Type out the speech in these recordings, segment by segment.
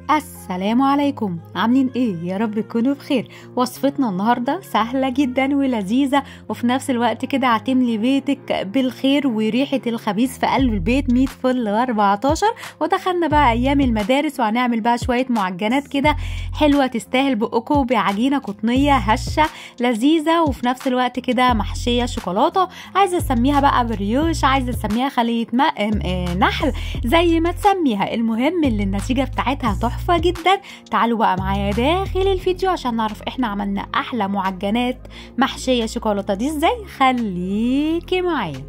السلام عليكم عاملين ايه يا رب تكونوا بخير وصفتنا النهارده سهله جدا ولذيذه وفي نفس الوقت كده هتملي بيتك بالخير وريحه الخبيث في قلب البيت 100 فل و14 ودخلنا بقى ايام المدارس وهنعمل بقى شويه معجنات كده حلوه تستاهل بقكم بعجينه قطنيه هشه لذيذه وفي نفس الوقت كده محشيه شوكولاته عايزه اسميها بقى بريوش عايزه اسميها خليه نحل زي ما تسميها المهم اللي النتيجه بتاعتها تحفه تحفة جدا تعالوا بقى معايا داخل الفيديو عشان نعرف احنا عملنا احلى معجنات محشية شوكولاتة دي ازاي خليكي معايا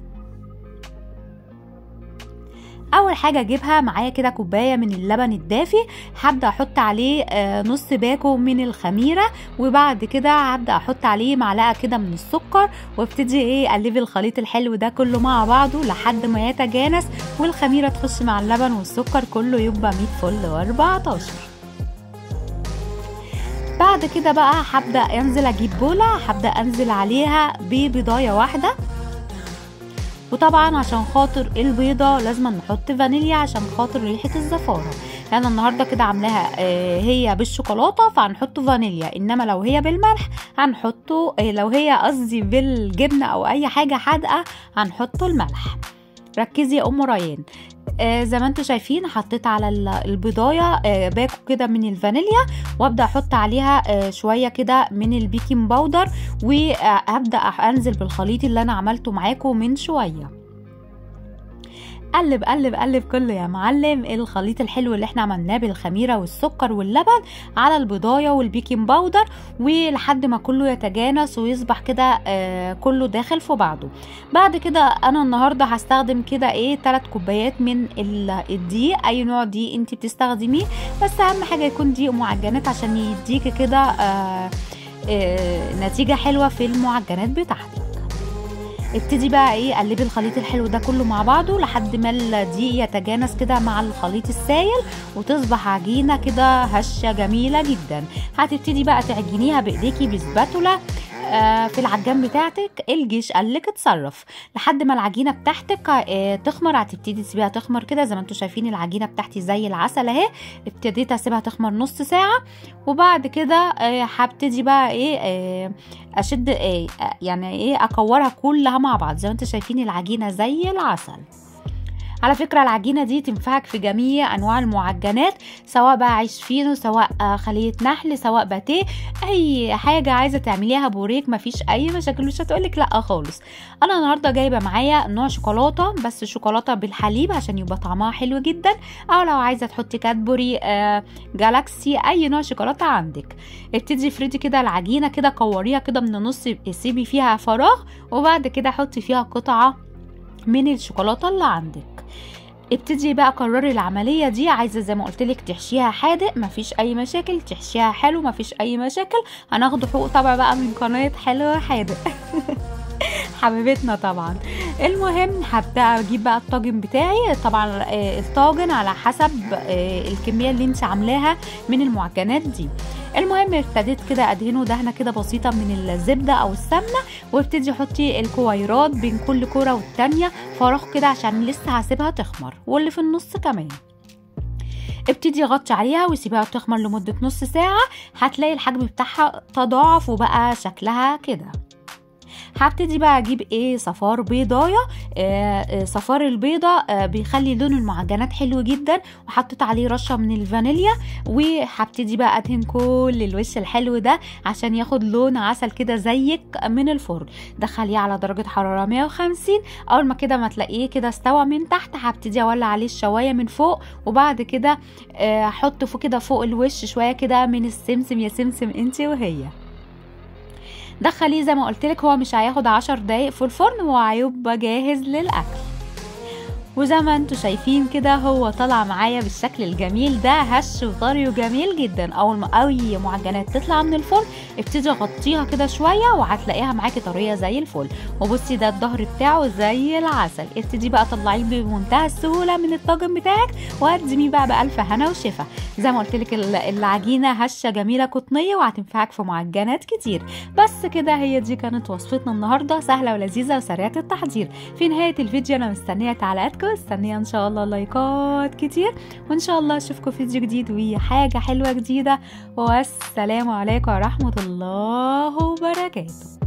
اول حاجه اجيبها معايا كده كوبايه من اللبن الدافي هبدا احط عليه نص باكو من الخميره وبعد كده هبدا احط عليه معلقه كده من السكر وابتدي ايه اقلبي الخليط الحلو ده كله مع بعضه لحد ما يتجانس والخميره تخش مع اللبن والسكر كله يبقى 100 فل و14 بعد كده بقى هبدا انزل اجيب بوله هبدا انزل عليها ببضايه واحده وطبعا عشان خاطر البيضة لازم نحط فانيليا عشان خاطر ريحة الزفارة انا النهاردة كده عاملاها هي بالشوكولاتة فهنحط فانيليا انما لو هي بالملح هنحطه لو هي قصدي بالجبنة او اي حاجة حادقة هنحطه الملح ركزي يا ام ريان آه زي ما انتم شايفين حطيت على البضايه آه باكو كده من الفانيليا وابدا احط عليها آه شويه كده من البيكنج باودر وهبدا انزل بالخليط اللي انا عملته معاكم من شويه قلب قلب قلب كله يا معلم الخليط الحلو اللي احنا عملناه بالخميره والسكر واللبن على البضايه والبيكنج باودر ولحد ما كله يتجانس ويصبح كده آه كله داخل في بعضه بعد كده انا النهارده هستخدم كده ايه 3 كوبايات من الدقيق اي نوع دقيق انت بتستخدميه بس اهم حاجه يكون دقيق معجنات عشان يديكي كده آه آه نتيجه حلوه في المعجنات بتاعتك ابتدي بقى ايه قلبي الخليط الحلو ده كله مع بعضه لحد ما الدقيق يتجانس كده مع الخليط السائل وتصبح عجينه كده هشه جميله جدا هتبتدي بقى تعجنيها بايديكي بسباتولا آه في العجان بتاعتك الجيش قالك اتصرف لحد ما العجينه بتاعتك آه تخمر هتبتدي تسيبيها تخمر كده زي ما انتم شايفين العجينه بتاعتي زي العسل اهي ابتديت اسيبها تخمر نص ساعه وبعد كده هبتدي آه بقى ايه اشد ايه يعني ايه اكورها كلها مع بعض زي ما انتم شايفين العجينه زي العسل على فكرة العجينة دي تنفعك في جميع أنواع المعجنات سواء بقى عيش فينو سواء خلية نحل سواء باتيه أي حاجة عايزة تعمليها بوريك مفيش أي مشاكل مش هتقولك لأ خالص أنا النهاردة جايبة معايا نوع شوكولاتة بس شوكولاتة بالحليب عشان يبقى طعمها حلو جدا أو لو عايزة تحطي كادبوري آه جالاكسي أي نوع شوكولاتة عندك ابتدي افردي كده العجينة كده كوريها كده من النص سيبي فيها فراغ وبعد كده حطي فيها قطعة من الشوكولاتة اللي عندك ابتدي بقى قرري العملية دي عايزة زي ما قلتلك تحشيها حادق مفيش أي مشاكل تحشيها حلو مفيش أي مشاكل هناخد حقوق طبع بقى من قناة حلوة حادق حبيبتنا طبعا المهم هبدا اجيب بقى الطاجن بتاعي طبعا الطاجن على حسب الكميه اللي انت عاملاها من المعجنات دي المهم ابتديت كده ادهنه دهنه كده بسيطه من الزبده او السمنه وابتدي احطي الكويرات بين كل كوره والتانيه فراغ كده عشان لسه هسيبها تخمر واللي في النص كمان ابتدي غطي عليها وسيبيها تخمر لمده نص ساعه هتلاقي الحجم بتاعها تضاعف وبقى شكلها كده هبتدي بقى اجيب ايه صفار بيضايه آه صفار البيضه آه بيخلي لون المعجنات حلو جدا وحطيت عليه رشه من الفانيليا وهبتدي بقى ادهن كل الوش الحلو ده عشان ياخد لون عسل كده زيك من الفرن دخليه على درجه حراره 150 اول ما كده ما تلاقيه كده استوى من تحت هبتدي اولع عليه الشوايه من فوق وبعد كده احط آه فوق كده فوق الوش شويه كده من السمسم يا سمسم انت وهي دخليه زي ما قلت لك هو مش هياخد عشر دقايق في الفرن هو هيبقى جاهز للاكل وزي ما انتوا شايفين كده هو طلع معايا بالشكل الجميل ده هش وطري وجميل جدا اول ما اي معجنات تطلع من الفرن ابتدي غطيها كده شويه وهتلاقيها معاكي طريه زي الفل وبصي ده الظهر بتاعه زي العسل ابتدي بقى طلعيه بمنتهى السهوله من الطاجن بتاعك وقدميه بقى بالف هنا وشفا زي ما قلت لك العجينه هشه جميله قطنيه وهتنفعك في معجنات كتير بس كده هي دي كانت وصفتنا النهارده سهله ولذيذه وسريعه التحضير في نهايه الفيديو انا مستنيه تعليقاتكم معاكم استنيه ان شاء الله لايكات كتير وان شاء الله اشوفكم في فيديو جديد وحاجه حلوه جديده والسلام عليكم ورحمه الله وبركاته